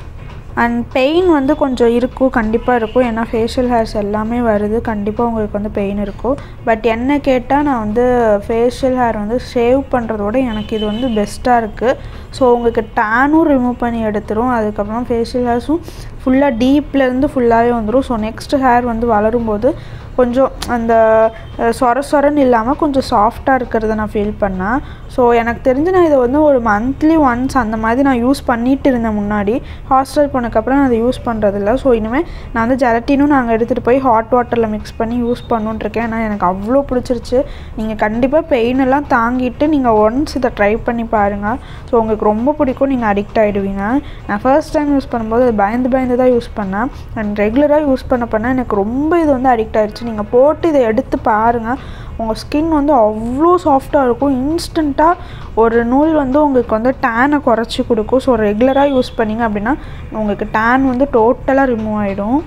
அண்ட் பெயின் வந்து கொஞ்சம் இருக்கும் கண்டிப்பாக இருக்கும் ஏன்னா ஃபேஷியல் ஹேர்ஸ் எல்லாமே வருது கண்டிப்பாக உங்களுக்கு வந்து பெயின் இருக்கும் பட் என்ன கேட்டால் நான் வந்து ஃபேஷியல் ஹேர் வந்து ஷேவ் பண்ணுறதோட எனக்கு இது வந்து பெஸ்ட்டாக இருக்குது ஸோ உங்களுக்கு டேனும் ரிமூவ் பண்ணி எடுத்துரும் அதுக்கப்புறம் ஃபேஷியல் ஹேர்ஸும் ஃபுல்லாக டீப்லேருந்து ஃபுல்லாகவே வந்துடும் ஸோ நெக்ஸ்ட் ஹேர் வந்து வளரும்போது கொஞ்சம் அந்த சொர சொரன்னு இல்லாமல் கொஞ்சம் சாஃப்டாக இருக்கிறத நான் ஃபீல் பண்ணேன் ஸோ எனக்கு தெரிஞ்சு நான் இதை வந்து ஒரு மந்த்லி ஒன்ஸ் அந்த மாதிரி நான் யூஸ் பண்ணிட்டு இருந்தேன் முன்னாடி ஹாஸ்டல் போனதுக்கப்புறம் நான் அதை யூஸ் பண்ணுறதில்ல ஸோ இனிமேல் நான் வந்து ஜெலட்டினும் நாங்கள் எடுத்துகிட்டு போய் ஹாட் வாட்டரில் மிக்ஸ் பண்ணி யூஸ் பண்ணுன்ட்ருக்கேன் ஏன்னா எனக்கு அவ்வளோ பிடிச்சிருச்சு நீங்கள் கண்டிப்பாக பெயின் எல்லாம் தாங்கிட்டு நீங்கள் ஒன்ஸ் இதை ட்ரை பண்ணி பாருங்கள் ஸோ உங்களுக்கு ரொம்ப பிடிக்கும் நீங்கள் அடிக்ட் ஆகிடுவீங்க நான் ஃபர்ஸ்ட் டைம் யூஸ் பண்ணும்போது அது பயந்து பயந்து தான் யூஸ் பண்ணேன் அண்ட் ரெகுலராக யூஸ் பண்ண பண்ண எனக்கு ரொம்ப இது வந்து அடிக்ட் ஆகிடுச்சு நீங்கள் போட்டு இதை எடுத்து பாருங்கள் உங்கள் ஸ்கின் வந்து அவ்வளோ சாஃப்டாக இருக்கும் இன்ஸ்டண்ட்டாக ஒரு நூல் வந்து உங்களுக்கு வந்து டேனை குறைச்சி கொடுக்கும் ஸோ ரெகுலராக யூஸ் பண்ணிங்க அப்படின்னா உங்களுக்கு டேன் வந்து டோட்டலாக ரிமூவ் ஆகிடும்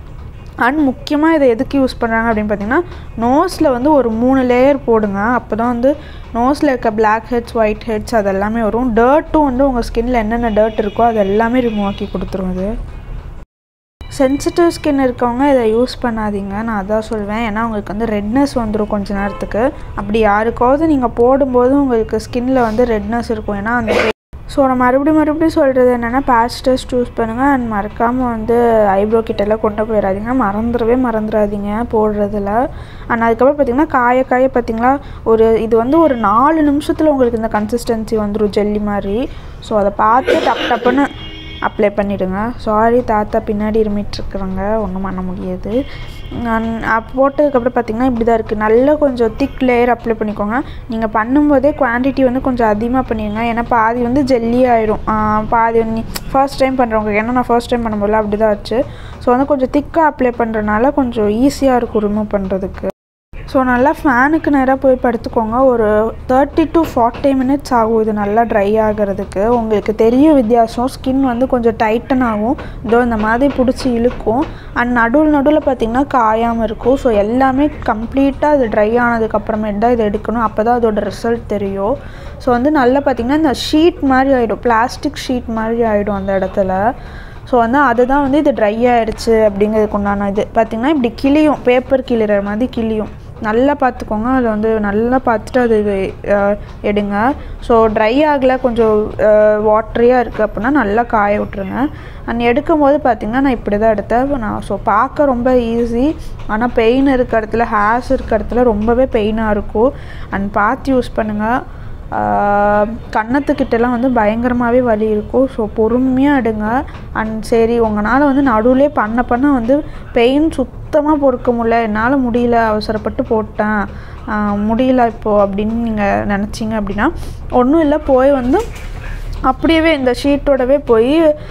அண்ட் முக்கியமாக இதை எதுக்கு யூஸ் பண்ணுறாங்க அப்படின்னு பார்த்தீங்கன்னா நோஸில் வந்து ஒரு மூணு லேயர் போடுங்க அப்போ தான் வந்து நோஸில் இருக்க பிளாக் ஹெட்ஸ் ஒயிட் ஹெட்ஸ் அது எல்லாமே வரும் டர்ட்டும் வந்து உங்கள் ஸ்கின்னில் என்னென்ன டர்ட் இருக்கோ அது எல்லாமே ரிமூவ் ஆக்கி கொடுத்துரும் அது சென்சிட்டிவ் ஸ்கின் இருக்கவங்க இதை யூஸ் பண்ணாதீங்க நான் அதான் சொல்வேன் ஏன்னா உங்களுக்கு வந்து ரெட்னஸ் வந்துடும் கொஞ்ச நேரத்துக்கு அப்படி யாருக்காவது நீங்கள் போடும்போது உங்களுக்கு ஸ்கின்ல வந்து ரெட்னஸ் இருக்கும் ஏன்னா அந்த ஸோ நான் மறுபடியும் மறுபடியும் சொல்கிறது என்னென்னா பேட்ச் டெஸ்ட் யூஸ் பண்ணுங்கள் அண்ட் மறக்காமல் வந்து ஐப்ரோ கிட்டெல்லாம் கொண்டு போயிடாதீங்க மறந்துடவே மறந்துடாதீங்க போடுறதுல அண்ட் அதுக்கப்புறம் பார்த்திங்கன்னா காய காய பார்த்திங்களா ஒரு இது வந்து ஒரு நாலு நிமிஷத்தில் உங்களுக்கு இந்த கன்சிஸ்டன்சி வந்துடும் ஜெல்லி மாதிரி ஸோ அதை பார்த்து டப் டப்புன்னு அப்ளை பண்ணிவிடுங்க சாரி தாத்தா பின்னாடி இருமிட்டுருக்குறாங்க ஒன்றும் பண்ண முடியாது நான் அப் போட்டதுக்கப்புறம் பார்த்திங்கன்னா இப்படி தான் இருக்குது நல்லா கொஞ்சம் திக் லேயர் அப்ளை பண்ணிக்கோங்க நீங்கள் பண்ணும்போதே குவான்டிட்டி வந்து கொஞ்சம் அதிகமாக பண்ணிடுங்க ஏன்னா பாதி வந்து ஜெல்லி ஆயிடும் பாதி வந்து ஃபர்ஸ்ட் டைம் பண்ணுறவங்க ஏன்னா நான் ஃபர்ஸ்ட் டைம் பண்ணும்போது அப்படி தான் ஆச்சு ஸோ வந்து கொஞ்சம் திக்காக அப்ளை பண்ணுறதுனால கொஞ்சம் ஈஸியாக இருக்கும் ரிமூவ் பண்ணுறதுக்கு ஸோ நல்லா ஃபேனுக்கு நேராக போய் படுத்துக்கோங்க ஒரு தேர்ட்டி டு ஃபார்ட்டி மினிட்ஸ் ஆகும் இது நல்லா ட்ரை ஆகிறதுக்கு உங்களுக்கு தெரியும் வித்தியாசம் ஸ்கின் வந்து கொஞ்சம் டைட்டன் ஆகும் இதோ இந்த மாதிரி பிடிச்சி இழுக்கும் அண்ட் நடுவில் நடுவில் பார்த்திங்கன்னா காயாமல் இருக்கும் ஸோ எல்லாமே கம்ப்ளீட்டாக அது ட்ரை ஆனதுக்கப்புறமேட்டு தான் இதை எடுக்கணும் அப்போ தான் அதோட ரிசல்ட் தெரியும் ஸோ வந்து நல்லா பார்த்திங்கன்னா இந்த ஷீட் மாதிரி ஆகிடும் பிளாஸ்டிக் ஷீட் மாதிரி ஆகிடும் அந்த இடத்துல ஸோ வந்து அதுதான் வந்து இது ட்ரை ஆயிடுச்சு அப்படிங்கிறதுக்கு உண்டான இது பார்த்திங்கன்னா இப்படி கிளியும் பேப்பர் கிளிற மாதிரி கிளியும் நல்லா பார்த்துக்கோங்க அதை வந்து நல்லா பார்த்துட்டு அது அஹ், எடுங்க ஸோ ட்ரை ஆகலை கொஞ்சம் வாட்ரியாக இருக்குது அப்படின்னா நல்லா காய விட்ருங்க அண்ட் எடுக்கும் போது பார்த்திங்கன்னா நான் இப்படி தான் எடுத்தேன் நான் ஸோ பார்க்க ரொம்ப ஈஸி ஆனால் பெயின் இருக்க இடத்துல ஹேர்ஸ் இருக்க இடத்துல ரொம்பவே பெயினாக இருக்கும் அண்ட் பார்த்து யூஸ் பண்ணுங்கள் கன்னத்துக்கிட்டலாம் வந்து பயங்கரமாகவே வலி இருக்கும் ஸோ பொறுமையாக எடுங்க அண்ட் சரி உங்களால் வந்து நடுவுலே பண்ண பண்ண வந்து பெயின் சுத்தமாக பொறுக்க முடியல என்னால் முடியல அவசரப்பட்டு போட்டேன் ஆஹ் முடியல இப்போது அப்படின்னு நீங்கள் நினச்சிங்க அப்படின்னா ஒன்றும் இல்லை போய் வந்து அப்படியே இந்த ஷீட்டோடவே போய்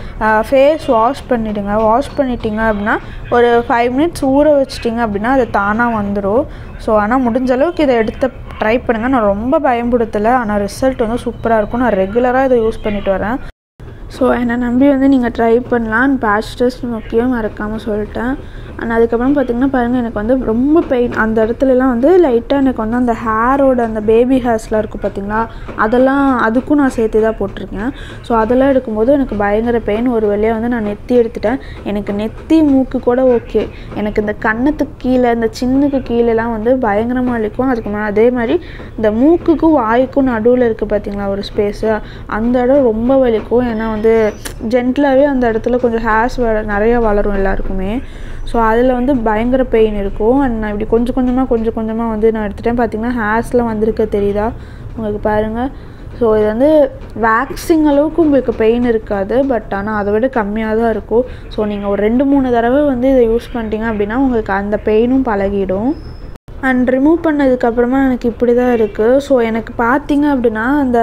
ஃபேஸ் வாஷ் பண்ணிவிடுங்க வாஷ் பண்ணிட்டீங்க அப்படின்னா ஒரு ஃபைவ் மினிட்ஸ் ஊற வச்சிட்டிங்க அப்படின்னா அது தானாக வந்துடும் ஸோ ஆனால் முடிஞ்ச அளவுக்கு இதை எடுத்து ட்ரை பண்ணுங்கள் நான் ரொம்ப பயன்படுத்தலை ஆனால் ரிசல்ட் வந்து சூப்பராக இருக்கும் நான் ரெகுலராக இதை யூஸ் பண்ணிட்டு வரேன் ஸோ என்னை நம்பி வந்து நீங்கள் ட்ரை பண்ணலாம் பேட்ச் டெஸ்ட் முக்கியம் மறக்காமல் சொல்லிட்டேன் அண்ட் அதுக்கப்புறம் பார்த்திங்கன்னா பாருங்கள் எனக்கு வந்து ரொம்ப பெயின் அந்த இடத்துலலாம் வந்து லைட்டாக எனக்கு வந்து அந்த ஹேரோட அந்த பேபி ஹேர்ஸ்லாம் இருக்கும் பார்த்தீங்களா அதெல்லாம் அதுக்கும் நான் சேர்த்து தான் போட்டிருக்கேன் ஸோ அதெல்லாம் எடுக்கும்போது எனக்கு பயங்கர பெயின் ஒரு வழியாக வந்து நான் நெத்தி எடுத்துட்டேன் எனக்கு நெத்தி மூக்கு கூட ஓகே எனக்கு இந்த கன்னத்துக்கு கீழே இந்த சின்னுக்கு கீழேலாம் வந்து பயங்கரமாக வலிக்கும் அதுக்கு மே அதே மாதிரி இந்த மூக்குக்கும் வாய்க்கும் நடுவில் இருக்குது பார்த்தீங்களா ஒரு ஸ்பேஸு அந்த இடம் ரொம்ப வலிக்கும் ஏன்னா வந்து ஜென்டலாகவே அந்த இடத்துல கொஞ்சம் ஹேர்ஸ் வ நிறைய வளரும் எல்லாருக்குமே ஸோ அதில் வந்து பயங்கர பெயின் இருக்கும் அண்ட் நான் இப்படி கொஞ்சம் கொஞ்சமாக கொஞ்சம் கொஞ்சமாக வந்து நான் எடுத்துட்டேன் பார்த்தீங்கன்னா ஹேர்ஸ்லாம் வந்திருக்க தெரியுதா உங்களுக்கு பாருங்கள் ஸோ இது வந்து வேக்சிங் அளவுக்கு உங்களுக்கு பெயின் இருக்காது பட் ஆனால் அதை விட கம்மியாக தான் இருக்கும் ஸோ நீங்கள் ஒரு ரெண்டு மூணு தடவை வந்து இதை யூஸ் பண்ணிட்டீங்க அப்படின்னா உங்களுக்கு அந்த பெயினும் பழகிடும் அண்ட் ரிமூவ் பண்ணதுக்கப்புறமா எனக்கு இப்படி தான் இருக்குது ஸோ எனக்கு பார்த்தீங்க அப்படின்னா அந்த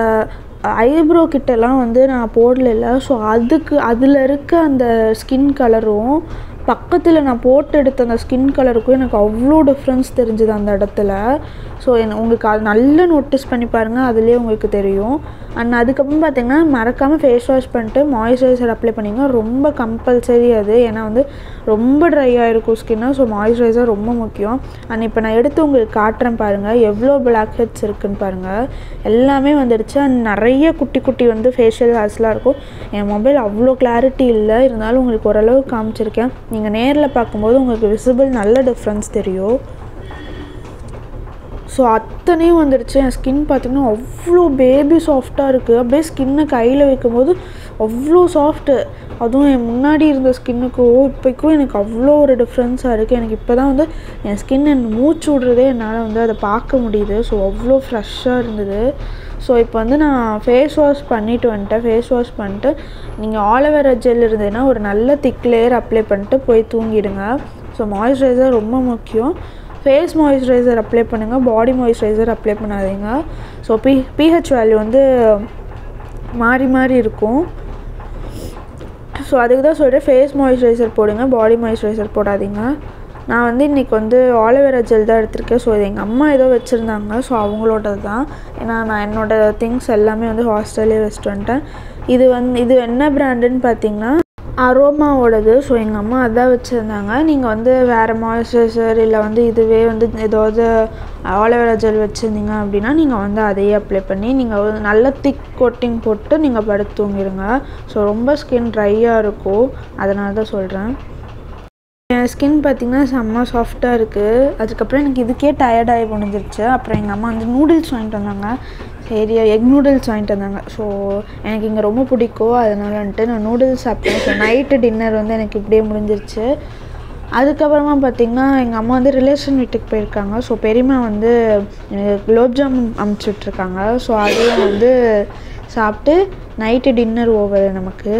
ஐப்ரோ கிட்டலாம் வந்து நான் போடல ஸோ அதுக்கு அதில் இருக்க அந்த ஸ்கின் கலரும் பக்கத்தில் நான் போட்டு எடுத்த அந்த ஸ்கின் கலருக்கும் எனக்கு அவ்வளோ டிஃப்ரென்ஸ் தெரிஞ்சுது அந்த இடத்துல ஸோ என்ன உங்களுக்கு அது நல்லா நோட்டீஸ் பண்ணி பாருங்கள் அதுலேயே உங்களுக்கு தெரியும் அண்ட் அதுக்கப்புறம் பார்த்தீங்கன்னா மறக்காமல் ஃபேஸ் வாஷ் பண்ணிட்டு மாய்ஸ்சரைசர் அப்ளை பண்ணிங்க ரொம்ப கம்பல்சரி அது ஏன்னா வந்து ரொம்ப ட்ரையாக இருக்கும் ஸ்கின்னு ஸோ மாய்ஸ்சரைசர் ரொம்ப முக்கியம் அண்ட் இப்போ நான் எடுத்து உங்களுக்கு காட்டுறேன் பாருங்கள் எவ்வளோ பிளாக் ஹெட்ஸ் இருக்குன்னு பாருங்கள் எல்லாமே வந்துடுச்சு அண்ட் நிறைய குட்டி குட்டி வந்து ஃபேஷியல் ஹேர்ஸ்லாம் இருக்கும் என் மொபைல் அவ்வளோ கிளாரிட்டி இல்லை இருந்தாலும் உங்களுக்கு ஓரளவு காமிச்சிருக்கேன் நீங்கள் நேரில் பார்க்கும்போது உங்களுக்கு விசிபிள் நல்ல டிஃப்ரென்ஸ் தெரியும் ஸோ அத்தனையும் வந்துடுச்சு என் ஸ்கின் பார்த்திங்கன்னா அவ்வளோ பேபி சாஃப்டாக இருக்குது அப்படியே ஸ்கின்னை கையில் வைக்கும்போது அவ்வளோ சாஃப்ட்டு அதுவும் என் முன்னாடி இருந்த ஸ்கின்னுக்கும் இப்போக்கும் எனக்கு அவ்வளோ ஒரு டிஃப்ரென்ஸாக இருக்குது எனக்கு இப்போ தான் வந்து என் ஸ்கின் என் மூச்சு விடுறதே என்னால் வந்து அதை பார்க்க முடியுது ஸோ அவ்வளோ ஃப்ரெஷ்ஷாக இருந்தது ஸோ இப்போ வந்து நான் ஃபேஸ் வாஷ் பண்ணிட்டு வந்துட்டேன் ஃபேஸ் வாஷ் பண்ணிட்டு நீங்கள் ஆலோவேரா ஜெல் இருந்ததுன்னா ஒரு நல்ல திக் லேயர் அப்ளை பண்ணிட்டு போய் தூங்கிடுங்க ஸோ மாய்ஸ்சரைசர் ரொம்ப முக்கியம் ஃபேஸ் மாய்ஸ்சரைசர் அப்ளை பண்ணுங்கள் பாடி மாய்ஸ்சரைசர் அப்ளை பண்ணாதீங்க ஸோ பி பிஹெச் வேல்யூ வந்து மாறி மாறி இருக்கும் ஸோ அதுக்கு தான் சொல்கிறேன் ஃபேஸ் மாய்ஸ்சரைசர் போடுங்க பாடி மாய்ஸ்சரைசர் போடாதீங்க நான் வந்து இன்றைக்கி வந்து ஆலோவேரா ஜெல் தான் எடுத்திருக்கேன் ஸோ இது எங்கள் அம்மா ஏதோ வச்சுருந்தாங்க ஸோ அவங்களோடது தான் ஏன்னா நான் என்னோடய திங்ஸ் எல்லாமே வந்து ஹாஸ்டல்லே வச்சுட்டு வந்துட்டேன் இது வந்து இது என்ன பிராண்டுன்னு பார்த்தீங்கன்னா அரோமாவோடது ஸோ எங்கள் அம்மா அதான் வச்சுருந்தாங்க நீங்கள் வந்து வேறு மாய்ஸ்சரைசர் இல்லை வந்து இதுவே வந்து ஏதாவது ஆலோவேரா ஜெல் வச்சுருந்தீங்க அப்படின்னா நீங்கள் வந்து அதையே அப்ளை பண்ணி நீங்கள் வந்து நல்ல திக் கோட்டிங் போட்டு நீங்கள் படுத்து தூங்கிடுங்க ஸோ ரொம்ப ஸ்கின் ட்ரையாக இருக்கும் அதனால தான் சொல்கிறேன் என் ஸ்கின் பார்த்திங்கன்னா செம்ம சாஃப்டாக இருக்குது அதுக்கப்புறம் எனக்கு இதுக்கே டயர்டாகி முடிஞ்சிருச்சு அப்புறம் எங்கள் அம்மா வந்து நூடுல்ஸ் வாங்கிட்டு வந்தாங்க சரி எக் நூடுல்ஸ் வாங்கிட்டு வந்தாங்க ஸோ எனக்கு இங்கே ரொம்ப பிடிக்கும் அதனால வந்துட்டு நான் நூடுல்ஸ் சாப்பிட்டேன் ஸோ நைட்டு டின்னர் வந்து எனக்கு இப்படியே முடிஞ்சிருச்சு அதுக்கப்புறமா பார்த்திங்கன்னா எங்கள் அம்மா வந்து ரிலேஷன் வீட்டுக்கு போயிருக்காங்க ஸோ பெரியம்மா வந்து எனக்கு குலோப் ஜாமுன் அமுச்சு விட்ருக்காங்க ஸோ அதையும் வந்து சாப்பிட்டு நைட்டு டின்னர் ஓவர் நமக்கு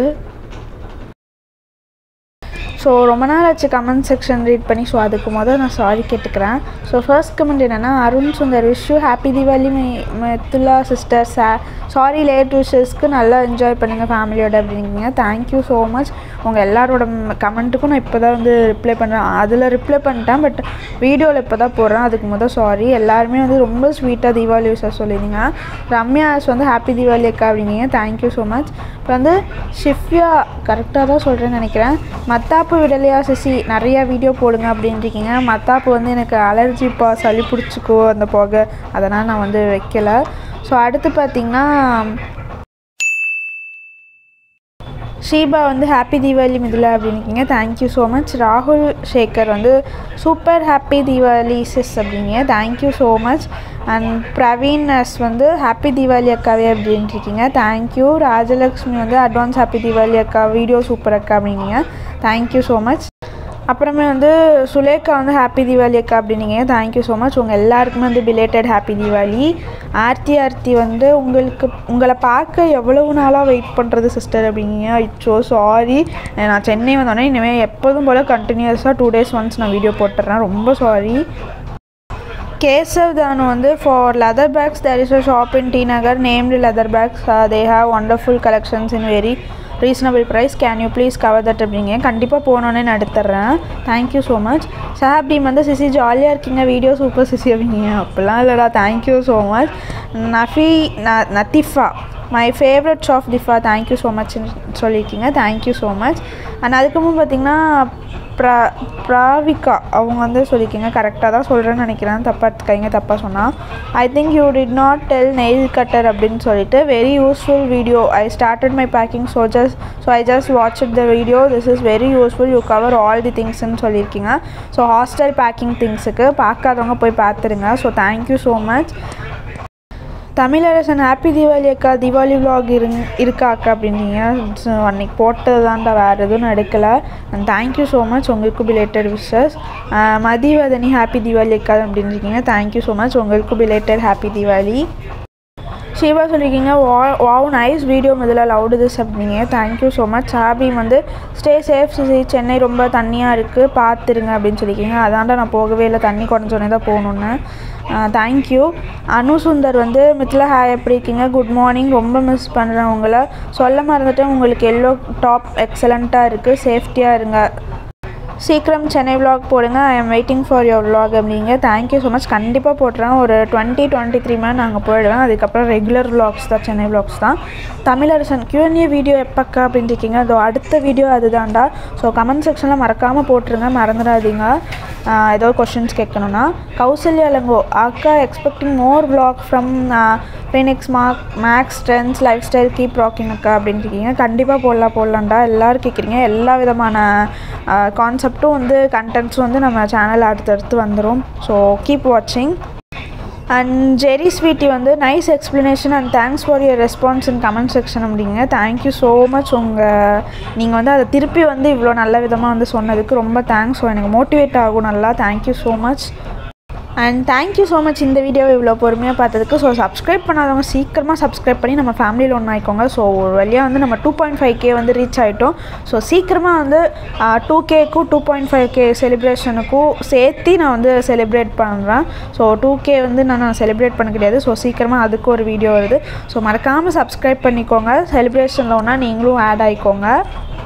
ஸோ ரொம்ப நாள் ஆச்சு கமெண்ட் செக்ஷன் ரீட் பண்ணி ஸோ அதுக்கு முதல் நான் சாரி கேட்டுக்கிறேன் ஸோ ஃபர்ஸ்ட் கமெண்ட் என்னென்னா Arun Sundar wish happy Deepavali Methulla sister சா சாரி லேட் விஷஸ்க்கு நல்லா என்ஜாய் பண்ணுங்கள் ஃபேமிலியோட அப்படிங்க தேங்க்யூ ஸோ மச் உங்கள் எல்லாரோட கமெண்ட்டுக்கும் நான் இப்போ தான் வந்து ரிப்ளை பண்ணுறேன் அதில் ரிப்ளை பண்ணிட்டேன் பட் வீடியோவில் இப்போ தான் போடுறேன் அதுக்கு முதல் சாரி எல்லாருமே வந்து ரொம்ப ஸ்வீட்டாக தீபாவளி விஷஸ் சொல்லியிருந்தீங்க ரம்யாஸ் வந்து ஹாப்பி தீபாவளி அக்கா அப்படிங்க தேங்க்யூ ஸோ மச் இப்போ வந்து ஷிஃப்யா கரெக்டாக தான் சொல்கிறேன்னு நினைக்கிறேன் மத்தாப்பு விடலையா சிசி நிறையா வீடியோ போடுங்க அப்படின்ட்டுருக்கீங்க மத்தாப்பு வந்து எனக்கு அலர்ஜிப்பா சளி பிடிச்சிக்கோ அந்த புகை அதனால் நான் வந்து வைக்கல ஸோ அடுத்து பார்த்திங்கன்னா ஷீபா வந்து ஹாப்பி தீபாவளி மிதுலா அப்படின்னுக்கிங்க தேங்க்யூ ஸோ மச் ராகுல் சேகர் வந்து சூப்பர் ஹாப்பி தீபாவளி சிஸ் அப்படிங்க thank you so much and Praveen S வந்து ஹாப்பி தீபாவளி அக்காவே அப்படின்ட்டு இருக்கீங்க தேங்க்யூ ராஜலக்ஷ்மி வந்து அட்வான்ஸ் ஹாப்பி தீபாவளி அக்கா வீடியோ சூப்பர் அக்கா அப்படிங்க தேங்க்யூ ஸோ மச் அப்புறமே வந்து சுலேகா வந்து ஹாப்பி தீபாவளி அக்கா அப்படின்னீங்க தேங்க்யூ ஸோ மச் உங்கள் எல்லாருக்குமே வந்து பிலேட்டட் ஹாப்பி தீபாவளி ஆர்த்தி ஆர்த்தி வந்து உங்களுக்கு உங்களை பார்க்க எவ்வளவு நாளாக வெயிட் பண்ணுறது சிஸ்டர் அப்படிங்க இட்ஸோ சாரி நான் சென்னை வந்தோடனே இனிமேல் எப்போதும் போல் கண்டினியூஸாக டூ டேஸ் ஒன்ஸ் நான் வீடியோ போட்டுறேன் ரொம்ப சாரி கேசவ் தானு வந்து for leather bags there is a shop in T Nagar named leather bags they have wonderful collections in very reasonable price can you please cover that அப்படிங்க கண்டிப்பாக போனோன்னே நான் எடுத்துட்றேன் தேங்க்யூ ஸோ மச் சாப் டீம் வந்து சிசி ஜாலியாக இருக்கீங்க வீடியோ சூப்பர் சிசி அப்படிங்க அப்படிலாம் இல்லைடா தேங்க்யூ ஸோ மச் நஃபி ந நத்திஃபா மை ஃபேவரட் ஷாப் டிஃபா தேங்க்யூ ஸோ மச்னு சொல்லியிருக்கீங்க தேங்க்யூ ஸோ மச் அண்ட் அதுக்கப்புறம் பார்த்திங்கன்னா ப்ரா ப்ராவிகா அவங்க வந்து சொல்லியிருக்கீங்க கரெக்டாக தான் சொல்கிறேன்னு நினைக்கிறேன் தப்பாக எடுத்துக்காங்க தப்பாக சொன்னால் I think you did not tell nail cutter அப்படின்னு சொல்லிட்டு very useful video I started my packing so just so I just watch the video this is very useful you cover all the திங்ஸ்ன்னு சொல்லியிருக்கீங்க ஸோ ஹாஸ்டல் பேக்கிங் திங்ஸுக்கு பார்க்காதவங்க போய் பார்த்துருங்க so thank you so much Tamilarasan happy Deepavali அக்கா தீபாவளி vlog இருங் இருக்கா அக்கா அப்படின்னீங்க ஸோ அன்னைக்கு போட்டது தான்டா வேறு எதுவும் நான் எடுக்கலை அண்ட் தேங்க்யூ ஸோ மச் உங்களுக்கு belated wishes Mathivathani happy Deepavali அக்கா அப்படின்றீங்க தேங்க்யூ ஸோ மச் உங்களுக்கு பிலேட்டட் ஹாப்பி தீபாவளி ஷீபா சொல்லியிருக்கீங்க வா வாவ் நைஸ் வீடியோ முதல்ல லவுடு திஸ் அப்படிங்க தேங்க்யூ ஸோ மச் ஹாபிம் வந்து ஸ்டே சேஃப் சிசி சென்னை ரொம்ப தண்ணியாக இருக்குது பார்த்துருங்க அப்படின்னு சொல்லியிருக்கீங்க அதான்டா நான் போகவே இல்லை தண்ணி குறைஞ்சோடனே தான் போகணுன்னு தேங்க்யூ அனுசுந்தர் வந்து மித்லா ஹாய் எப்படி இருக்கீங்க குட் மார்னிங் ரொம்ப மிஸ் பண்ணுறேன் உங்களை சொல்ல மறந்துட்டேன் உங்களுக்கு எல்லோ டாப் எக்ஸலண்ட்டாக இருக்குது சேஃப்டியாக இருங்க சீக்கிரம் சென்னை vlog போடுங்க I am waiting for your vlog அப்படிங்க தேங்க்யூ ஸோ மச் கண்டிப்பாக போட்டுறேன் ஒரு டுவெண்ட்டி டுவெண்ட்டி த்ரீ மேலே நாங்கள் போயிடுவேன் அதுக்கப்புறம் ரெகுலர் vlogs தான் சென்னை vlogs தான் தமிழரசன் Q&A வீடியோ எப்பக்கா அப்படின்னு இருக்கீங்க அதோ அடுத்த வீடியோ அதுதான்டா ஸோ கமெண்ட் செக்ஷனில் மறக்காமல் போட்டுருங்க மறந்துடாதீங்க ஆஹ் ஏதோ கொஷின்ஸ் கேட்கணுன்னா கௌசல்யா லங்கோ அக்கா expecting more vlog from Phoenix Mark Max Trends Lifestyle keep rocking அக்கா அப்படின்னு இருக்கீங்க கண்டிப்பாக போடலாம் போடலாம்டா எல்லோரும் கேட்குறீங்க எல்லா விதமான கான்செப்டும் வந்து கண்டென்ட்ஸும் வந்து நம்ம சேனல் அடுத்தடுத்து வந்துடும் ஸோ கீப் வாட்சிங் அண்ட் ஜெரி ஸ்வீட்டி வந்து nice explanation and thanks for your response in comment section அப்படிங்க தேங்க்யூ ஸோ மச் உங்கள் நீங்கள் வந்து அதை திருப்பி வந்து இவ்வளோ நல்ல விதமாக வந்து சொன்னதுக்கு ரொம்ப தேங்க்ஸ் ஸோ எனக்கு மோட்டிவேட் ஆகும் நல்லா thank you so much and thank you so much இந்த வீடியோவை இவ்வளோ பொறுமையாக பார்த்ததுக்கு ஸோ சப்ஸ்கிரைப் பண்ணாதவங்க சீக்கிரமாக சப்ஸ்கிரைப் பண்ணி நம்ம ஃபேமிலியில் ஒன்று ஆயிக்கோங்க ஸோ ஒரு வழியாக வந்து நம்ம டூ பாயிண்ட் ஃபைவ் கே வந்து ரீச் ஆகிட்டோம் ஸோ சீக்கிரமாக வந்து டூ கேக்கும் டூ பாயிண்ட் ஃபைவ் கே செலிப்ரேஷனுக்கும் சேர்த்து நான் வந்து செலிப்ரேட் பண்ணுறேன் ஸோ டூ கே வந்து நான் நான் செலிப்ரேட் பண்ண கிடையாது ஸோ சீக்கிரமாக அதுக்கு ஒரு வீடியோ வருது ஸோ மறக்காமல் சப்ஸ்கிரைப் பண்ணிக்கோங்க செலிப்ரேஷனில் ஒன்றா நீங்களும் ஆட் ஆகிக்கோங்க